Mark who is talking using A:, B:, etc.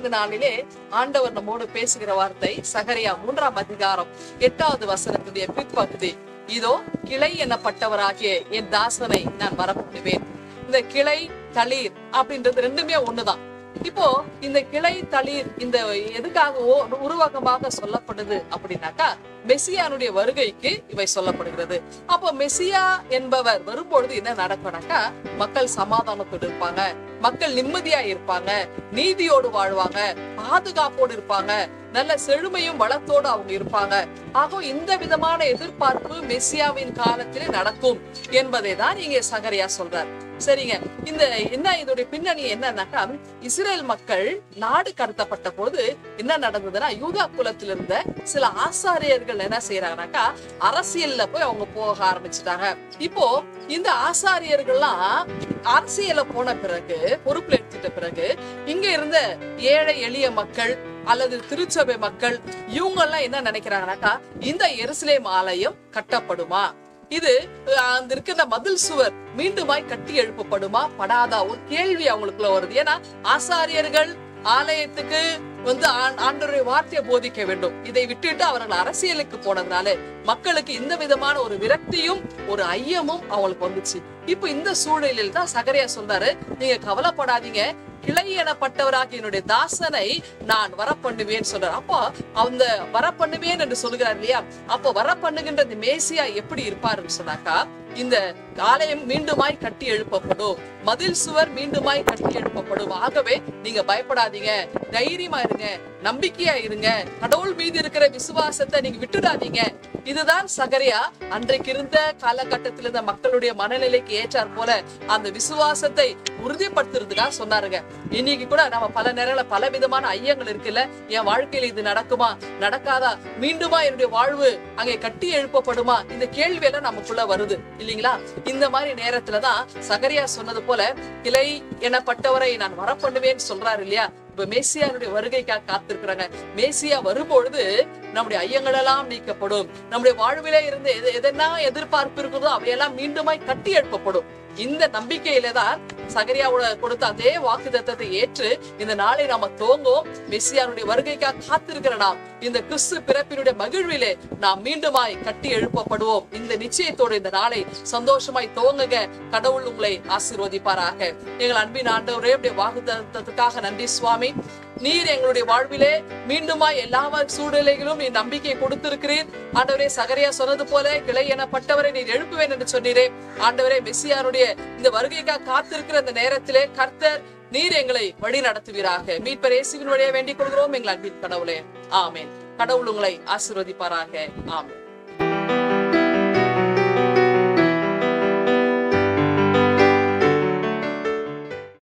A: ஓய்வு நாளிலே ஆண்டவர் நம்மோடு பேசுகிற வார்த்தை சகரியா மூன்றாம் அதிகாரம் எட்டாவது வசனத்துடைய பிற்பகுதி இதோ கிளை எனப்பட்டவராகிய என் தாசனை நான் வரப்பட்டுவேன் இந்த கிளை தளிர் அப்படின்றது ரெண்டுமே ஒண்ணுதான் இப்போ இந்த கிளை தளிர் இந்த எதுக்காக ஓ- உருவகமாக சொல்லப்படுது அப்படின்னாக்கா மெசியானுடைய வருகைக்கு இவை சொல்லப்படுகிறது அப்போ மெசியா என்பவர் வரும்பொழுது என்ன நடக்கும்னாக்கா மக்கள் சமாதானத்தோடு இருப்பாங்க மக்கள் நிம்மதியா இருப்பாங்க நீதியோடு வாழ்வாங்க பாதுகாப்போடு இருப்பாங்க நல்ல செழுமையும் வளத்தோடு அவங்க இருப்பாங்க ஆக இந்த விதமான எதிர்பார்ப்பு மெஸ்ஸியாவின் காலத்திலே நடக்கும் என்பதை தான் இங்கே சகரியா சொல்றார் சரிங்க இந்த என்ன இதோடைய பின்னணி என்னன்னாக்கா இஸ்ரேல் மக்கள் நாடு கடத்தப்பட்ட போது என்ன நடந்ததுன்னா யூதா குலத்துல இருந்த சில ஆசாரியர்கள் என்ன செய்யறாங்கனாக்கா அரசியல்ல போய் அவங்க போக ஆரம்பிச்சுட்டாங்க இப்போ இந்த ஆசாரியர்கள்லாம் அரசியல போன பிறகு பொறுப்புல எடுத்துட்ட பிறகு இங்க இருந்த ஏழை எளிய மக்கள் அல்லது திருச்சபை மக்கள் இவங்க எல்லாம் என்ன நினைக்கிறாங்கனாக்கா இந்த எருசலேம் ஆலயம் கட்டப்படுமா இது அஹ், அந்த இருக்கிற மதில் சுவர் மீண்டுமாய் கட்டி எழுப்பப்படுமா படாதா ஒரு கேள்வி அவங்களுக்குள்ள வருது ஏன்னா ஆசாரியர்கள் ஆலயத்துக்கு வந்து ஆண்- ஆண்டவருடைய வார்த்தையை போதிக்க வேண்டும் இதை விட்டுட்டு அவர்கள் அரசியலுக்கு போனதுனால மக்களுக்கு இந்த விதமான ஒரு விரக்தியும் ஒரு ஐயமும் அவங்களுக்கு வந்துச்சு இப்போ இந்த சூழலில் தான் சகரியா சொல்றாரு நீங்க கவலைப்படாதீங்க கிளை எனப்பட்டவராகிய என்னுடைய தாசனை நான் வர பண்ணுவேன் சொல்றார் அப்போ அந்த வர பண்ணுவேன் என்று சொல்லுகிறார் இல்லையா அப்போ வர பண்ணுகின்ற இந்த மேசியா எப்படி இருப்பாருன்னு சொன்னாக்கா இந்த ஆலயம் மீண்டுமாய் கட்டி எழுப்பப்படும் மதில் சுவர் மீண்டுமாய் கட்டி எழுப்பப்படும் ஆகவே நீங்க பயப்படாதீங்க தைரியமா இருங்க நம்பிக்கையா இருங்க கடவுள் மீது இருக்கிற விசுவாசத்தை நீங்க விட்டுடாதீங்க இதுதான் சகரியா அன்றைக்கு இருந்த காலகட்டத்தில் இருந்த மக்களுடைய மனநிலைக்கு ஏற்றார் போல அந்த விசுவாசத்தை உறுதிப்படுத்துறதுக்காக சொன்னாருங்க இன்னைக்கு கூட நம்ம பல நேரங்கள பல விதமான ஐயங்கள் இருக்குல்ல என் வாழ்க்கையில இது நடக்குமா நடக்காதா மீண்டுமா என்னுடைய வாழ்வு அங்கே கட்டி எழுப்பப்படுமா இந்த கேள்வி எல்லாம் நமக்குள்ள வருது இல்லைங்களா இந்த மாதிரி நேரத்துலதான் சகரியா சொன்னது போல கிளை எனப்பட்டவரை நான் வர பண்ணுவேன்னு சொல்றாரு இல்லையா இப்ப மேசியானுடைய வருகைக்காக காத்திருக்கிறாங்க மேசியா வரும்பொழுது நம்முடைய ஐயங்கள் எல்லாம் நீக்கப்படும் நம்முடைய வாழ்விலே இருந்து எது எதெல்லாம் எதிர்பார்ப்பு இருக்குதோ அவையெல்லாம் மீண்டுமாய் கட்டி எழுப்பப்படும் இந்த நம்பிக்கையில தான் சகரியாவோட கொடுத்த அதே வாக்கு ஏற்று இந்த நாளை நாம துவங்குவோம் மெஸ்ஸியானுடைய வருகைக்காக காத்திருக்கிற நாம் இந்த கிறிஸ்து பிறப்பினுடைய மகிழ்விலே நாம் மீண்டுமாய் கட்டி எழுப்பப்படுவோம் இந்த நிச்சயத்தோடு இந்த நாளை சந்தோஷமாய் துவங்குங்க கடவுள் உங்களை ஆசீர்வதிப்பாராக எங்கள் அன்பின் ஆண்டவரே உடைய வாக்குத்தத்துக்காக நன்றி சுவாமி நீர் எங்களுடைய வாழ்விலே மீண்டுமாய் எல்லா சூழ்நிலைகளும் நீ நம்பிக்கையை கொடுத்திருக்கிறீர் ஆண்டவரே சகரியா சொன்னது போல கிளை எனப்பட்டவரை நீர் எழுப்புவேன் என்று சொன்னீரே ஆண்டவரே மெஸ்ஸியாருடைய இந்த வருகைக்காக காத்திருக்கிற இந்த நேரத்திலே கர்த்தர் நீர் எங்களை வழி நடத்துவீராக மீட்பர் இயேசுவின் வழியை வேண்டிக் கொள்கிறோம் எங்கள் அன்பின் கடவுளே ஆமென் கடவுள் உங்களை ஆசீர்வதிப்பாராக ஆமென்